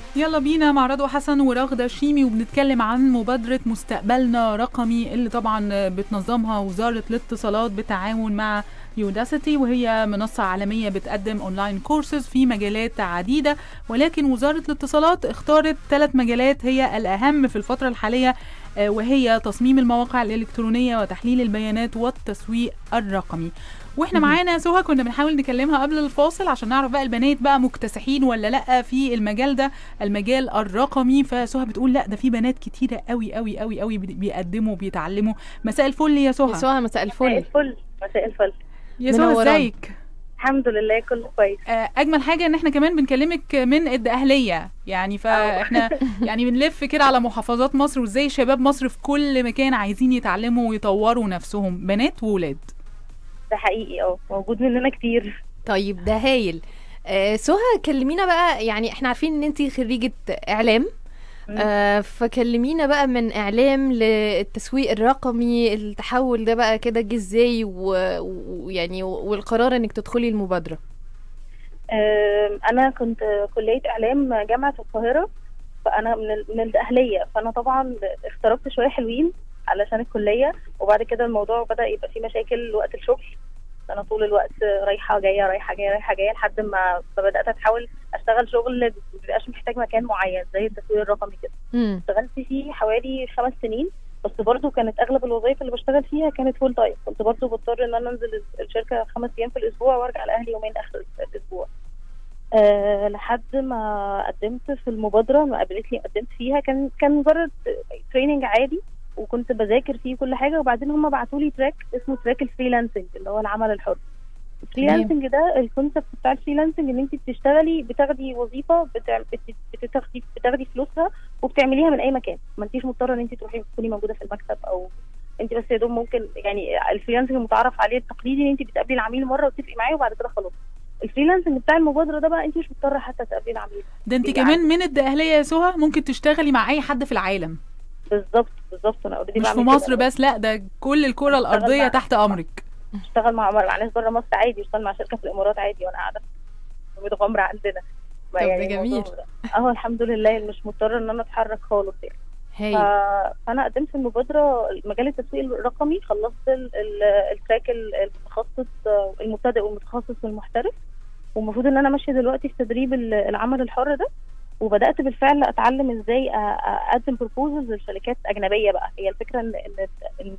يلا بينا مع رضوى حسن ورغدة شيمي وبنتكلم عن مبادرة مستقبلنا رقمي اللي طبعا بتنظمها وزارة الاتصالات بالتعاون مع يوداسيتي وهي منصة عالمية بتقدم اونلاين كورسز في مجالات عديدة ولكن وزارة الاتصالات اختارت ثلاث مجالات هي الأهم في الفترة الحالية آه، وهي تصميم المواقع الإلكترونية وتحليل البيانات والتسويق الرقمي واحنا معانا سهى كنا بنحاول نكلمها قبل الفاصل عشان نعرف بقى البنات بقى مكتسحين ولا لا في المجال ده المجال الرقمي فسهى بتقول لا ده في بنات كتيره قوي قوي قوي قوي بيقدموا وبيتعلموا مساء الفل يا سهى يا سهى مساء مساء الفل الفل مساء الفل يا سهى منورانا. ازيك الحمد لله كله كويس آه، اجمل حاجه ان احنا كمان بنكلمك من الدقهليه يعني فاحنا يعني بنلف كده على محافظات مصر وازاي شباب مصر في كل مكان عايزين يتعلموا ويطوروا نفسهم بنات وولاد ده حقيقي اه موجود مننا كتير طيب ده هايل آه سهى كلمينا بقى يعني احنا عارفين ان انت خريجة اعلام مم. آه فكلمينا بقى من اعلام للتسويق الرقمي التحول ده بقى كده جه ازاي و- ويعني والقرار انك تدخلي المبادرة آم، انا كنت كليه اعلام جامعه القاهره فانا من ال- من الدقهليه فانا طبعا اختربت شويه حلوين علشان الكليه وبعد كده الموضوع بدا يبقى فيه مشاكل وقت الشغل انا طول الوقت رايحه جايه رايحه جايه رايحه جايه لحد ما بدات احاول اشتغل شغل ما بيبقاش محتاج مكان معين زي التسويق الرقمي كده امم اشتغلت فيه حوالي خمس سنين بس برضو كانت اغلب الوظائف اللي بشتغل فيها كانت فول تايم كنت برضو بضطر ان انا انزل الشركه خمس ايام في الاسبوع وارجع لاهلي يومين اخر الاسبوع أه لحد ما قدمت في المبادره ما قابلتني قدمت فيها كان كان مجرد تريننج عادي وكنت بذاكر فيه كل حاجه وبعدين هم بعتوا لي تراك اسمه تراك الفريلانسنج اللي هو العمل الحر الفريلانسنج ده الكونسبت بتاع الفريلانسنج ان انت بتشتغلي بتاخدي وظيفه بتع- بت- بتاخدي بتاخدي فلوسها وبتعمليها من اي مكان ما انتيش مضطره ان انت تروحي تكوني موجوده في المكتب او انت بس يا دوب ممكن يعني الفريلانسنج المتعارف عليه التقليدي ان انت بتقابلي العميل مره وتتفقي معاه وبعد كده خلاص الفريلانسنج بتاع المبادره ده بقى انت مش مضطره حتى تقابلي العميل ده انت يبقى كمان من الدقهليه يا سهى ممكن تشتغلي مع اي حد في العالم بالظبط بالظبط انا اوريدي مش في بعمل مصر كده. بس لا ده كل الكره الارضيه مع- تحت امرك اشتغل مع مع ناس بره مصر عادي اشتغل مع شركه في الامارات عادي وانا قاعده في متغمره عندنا طب ده جميل. الموضوع ده- اه الحمد لله مش مضطره ان انا اتحرك خالص يعني هايل ف- فانا قدمت في المبادره مجال التسويق الرقمي خلصت ال- ال- التراك ال- المتخصص آه، المبتدئ والمتخصص والمحترف والمفروض ان انا ماشيه دلوقتي في تدريب ال- العمل الحر ده وبدات بالفعل اتعلم ازاي أ- أ- اقدم بروبوزلز لشركات اجنبيه بقى هي الفكره ان ان ان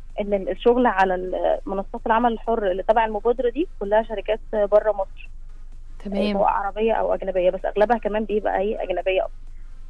ان الشغل على ال- منصات العمل الحر اللي تبع المبادره دي كلها شركات بره مصر تمام سواء عربيه او اجنبيه بس اغلبها كمان بيبقى ايه اجنبيه أكتر.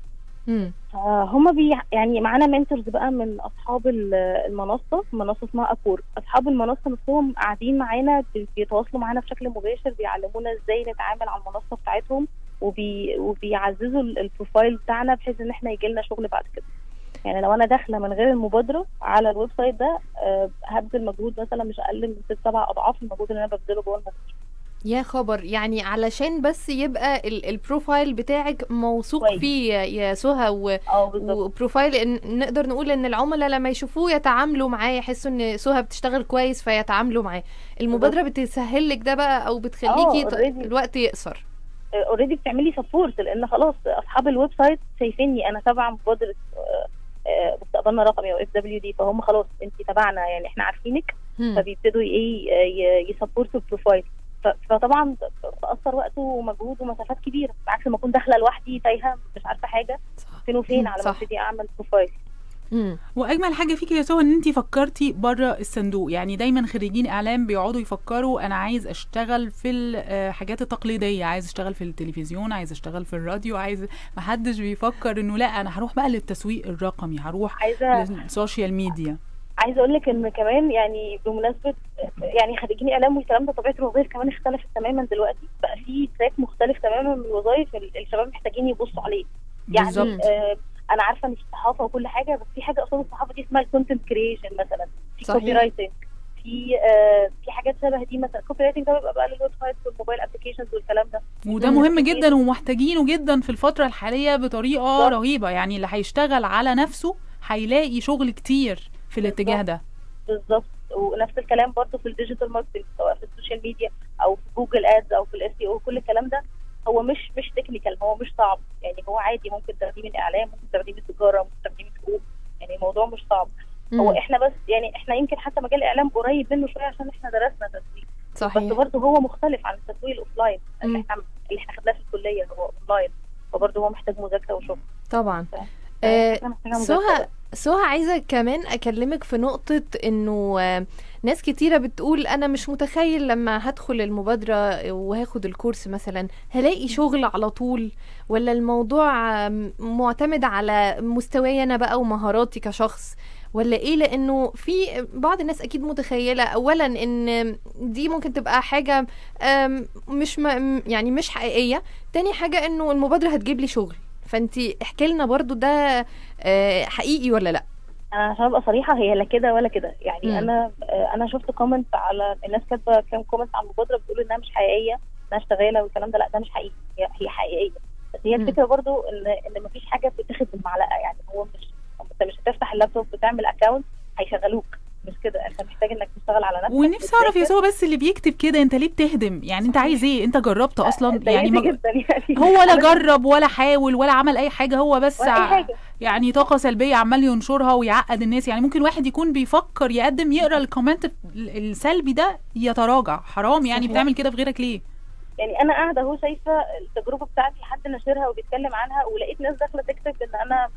امم هم بي يعني معانا منتورز بقى من اصحاب ال- المنصه منصه اسمها ابور اصحاب المنصه نفسهم قاعدين معانا بي- بيتواصلوا معانا بشكل مباشر بيعلمونا ازاي نتعامل على المنصه بتاعتهم وبي وبيعززوا ال- البروفايل بتاعنا بحيث ان احنا يجي لنا شغل بعد كده يعني لو انا داخله من غير المبادره على الويب سايت ده آه، هبذل مجهود مثلا مش اقل من ست سبع اضعاف المجهود اللي انا ببذله جوه المبادره يا خبر يعني علشان بس يبقى ال- البروفايل بتاعك موثوق كويس. فيه يا- يا سهى و... اه بالظبط وبروفايل إن نقدر نقول ان العملاء لما يشوفوه يتعاملوا معاه يحسوا ان سهى بتشتغل كويس فيتعاملوا معاه المبادره بتسهل لك ده بقى او بتخليكي آه، ط- already. الوقت يقصر اوريدي بتعملي سبورت لان خلاص اصحاب الويب سايت شايفيني انا تبع مبادره آه، آه، مستقبلنا رقمي او اف دبليو دي فهم خلاص انت تبعنا يعني احنا عارفينك هم. فبيبتدوا ايه ي- يسبورتوا البروفايل ف- فطبعا بأثر وقت ومجهود ومسافات كبيره بعكس ما اكون داخله لوحدي تايهه مش عارفه حاجه صح. فين وفين على ما صح. ابتدي اعمل بروفايل مم. واجمل حاجه فيكي يا سهى ان انت فكرتي بره الصندوق يعني دايما خريجين اعلام بيقعدوا يفكروا انا عايز اشتغل في الحاجات التقليديه عايز اشتغل في التلفزيون عايز اشتغل في الراديو عايز محدش بيفكر انه لا انا هروح بقى للتسويق الرقمي هروح عايزه للسوشيال ميديا عايزه اقول لك ان كمان يعني بمناسبه يعني خريجين اعلام والكلام ده طبيعه الوظائف كمان اختلفت تماما دلوقتي بقى في تراك مختلف تماما من الوظائف ال- الشباب محتاجين يبصوا عليه يعني بالظبط آه انا عارفه ان في صحافه وكل حاجه بس في حاجه قصاد الصحافه دي اسمها الكونتنت كريشن مثلا في صحيح. كوبي رايتنج في آه في حاجات شبه دي مثلا كوبي رايتنج ده بيبقى بقى للويب سايت والموبايل ابلكيشنز والكلام ده وده مم. مهم جدا ومحتاجينه جدا في الفتره الحاليه بطريقه بالظبط. رهيبه يعني اللي هيشتغل على نفسه هيلاقي شغل كتير في الاتجاه ده بالظبط ونفس الكلام برضه في الديجيتال ماركتنج سواء في السوشيال ميديا او في جوجل ادز او في الاس او كل الكلام ده هو مش مش تكنيكال هو مش صعب يعني هو عادي ممكن تاخديه من اعلام ممكن تاخديه من تجاره ممكن تاخديه من حقوق يعني الموضوع مش صعب هو مم. احنا بس يعني احنا يمكن حتى مجال الاعلام قريب منه شويه عشان احنا درسنا تسويق بس صحيح برضه هو مختلف عن التسويق الاوفلاين مم. اللي احنا اللي احنا خدناه في الكليه هو اونلاين فبرضه هو محتاج مذاكره وشغل طبعا ف- آه، فإحنا محتاجين سهى مذاكرة. سهى عايزة كمان أكلمك في نقطة إنه آه، ناس كتيرة بتقول أنا مش متخيل لما هدخل المبادرة وهاخد الكورس مثلا هلاقي شغل على طول ولا الموضوع آه، معتمد على مستواي أنا بقى ومهاراتي كشخص ولا ايه لانه في بعض الناس اكيد متخيله اولا ان دي ممكن تبقى حاجه آم، مش م- يعني مش حقيقيه تاني حاجه انه المبادره هتجيب لي شغل فانتي احكي لنا برضو ده آه، حقيقي ولا لا انا عشان ابقى صريحه هي لا كده ولا كده يعني مم. انا آه، انا شفت كومنت على الناس كاتبه كام كومنت على المبادره بتقول انها مش حقيقيه انها شغاله والكلام ده لا ده مش حقيقي هي, هي حقيقيه بس هي مم. الفكره برضو ان ان مفيش حاجه بتتاخد بالمعلقه يعني هو مش انت مش هتفتح اللابتوب وتعمل اكونت هيشغلوك مش كده انت محتاج انك تشتغل على نفسك ونفسي اعرف يا وتذاكر. سو بس اللي بيكتب كده انت ليه بتهدم يعني انت عايز ايه انت جربت اصلا يعني ضايقتني ما جدا يعني هو لا أنا- جرب ولا حاول ولا عمل اي حاجه هو بس ولا اي ع- حاجه يعني طاقه سلبيه عمال ينشرها ويعقد الناس يعني ممكن واحد يكون بيفكر يقدم يقرا الكومنت ال- السلبي ده يتراجع حرام يعني صحيح. بتعمل كده في غيرك ليه يعني انا قاعده اهو شايفه التجربه بتاعتي حد ناشرها وبيتكلم عنها ولقيت ناس داخله تكتب ان انا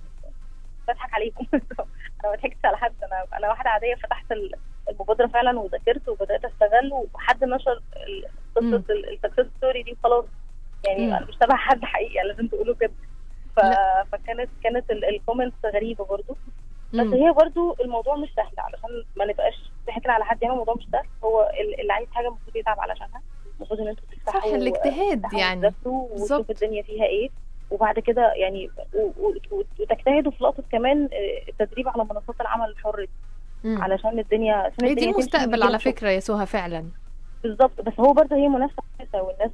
بضحك عليكم انا ما ضحكتش على حد انا انا واحده عاديه فتحت ال- المبادره فعلا وذاكرت وبدات اشتغل وحد نشر ال- مم. قصه السكسس ستوري دي وخلاص يعني مم. انا مش تبع حد حقيقي لازم تقولوا كده ف... لا. فكانت كانت الكومنتس غريبه برضو بس مم. هي برضو الموضوع مش سهل علشان ما نبقاش ضحكنا على حد يعني الموضوع مش سهل هو ال- اللي عايز حاجه المفروض يتعب علشانها المفروض ان انتوا تفتحوا صح الاجتهاد تفتحوا يعني وتذاكروا بالظبط. وتشوفوا الدنيا فيها ايه وبعد كده يعني و- و- و- وتجتهدوا في لقطه كمان آه، التدريب على منصات العمل الحر دي، مم. علشان الدنيا عشان هي دي الدنيا تمشي المستقبل ويجيلك على شغل. فكرة يا سهى فعلا بالظبط بس هو برضه هي منافسه كويسه والناس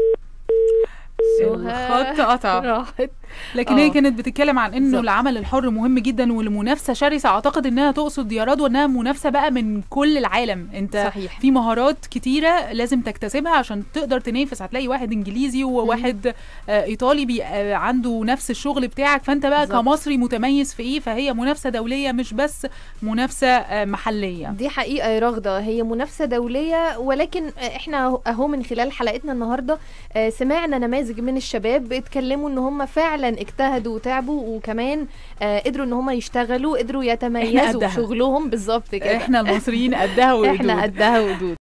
الخط قطع راحت لكن آه. هي كانت بتتكلم عن انه بالظبط. العمل الحر مهم جدا والمنافسه شرسه اعتقد انها تقصد يا رضوى انها منافسه بقى من كل العالم انت صحيح في مهارات كتيرة لازم تكتسبها عشان تقدر تنافس هتلاقي واحد انجليزي وواحد آه ايطالي بي آه عنده نفس الشغل بتاعك فانت بقى بالظبط. كمصري متميز في ايه فهي منافسة دولية مش بس منافسة آه محلية دي حقيقة يا رغدة هي منافسة دولية ولكن احنا اهو من خلال حلقتنا النهاردة آه، سمعنا نماذج من الشباب اتكلموا ان هم فعلا اجتهدوا وتعبوا وكمان آه، قدروا ان هم يشتغلوا قدروا يتميزوا قدها. في شغلهم بالظبط كده احنا المصريين قدها وقدود احنا قدها وقدود